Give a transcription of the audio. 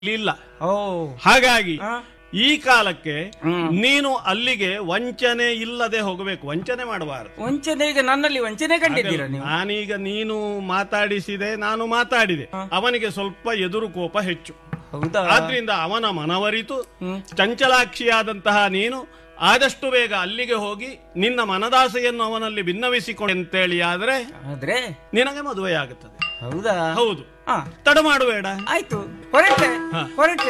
ಇಲ್ಲ ಓ ಹಾಗಾಗಿ ಆ? ಈ ಕಾಲಕ್ಕೆ ಹ್ಮ್. ನೀನು ಅಲ್ಲಿಗೆ ವಂಚನೆ ಇಲ್ಲದೆ ಹೋಗಬೇಕು ವಂಚನೆ ಮಾಡಬಾರದು ವಂಚನೆ ಈಗ ನನ್ನಲ್ಲಿ ವಂಚನೆ ಕಂಡಿದ್ದೀರಾ ನೀವು ನಾನೀಗ ನೀನು ಮಾತಾಡಿಸಿದೆ ನಾನು ಮಾತಾಡಿದೆ ಅವನಿಗೆ ಸ್ವಲ್ಪ ಎದುರು ಕೋಪ ಹೆಚ್ಚು ಹೌದಾ ಆದ್ರಿಂದ ಅವನ ಮನವರಿತು ಹ್ಮ್. ಚಂಚಲಾಕ್ಷಿಯಾದಂತಹ ನೀನು ಆದಷ್ಟು ಬೇಗ ಅಲ್ಲಿಗೆ ಹೋಗಿ ನಿನ್ನ ಮನದಾಸೆಯನ್ನು ಅವನಲ್ಲಿ ಭಿನ್ನವಿಸಿಕೊಂಡು ಅಂತೇಳಿ ಆದ್ರೆ ಆದ್ರೆ ನಿನಗೆ ಮದುವೆ ಆಗುತ್ತದೆ ಹೌದಾ ಹೌದು ಹಾ ತಡ ಮಾಡಬೇಡ ಆಯ್ತು ಹೊರಟೆ ಹಾ. ಹೊರಟೆ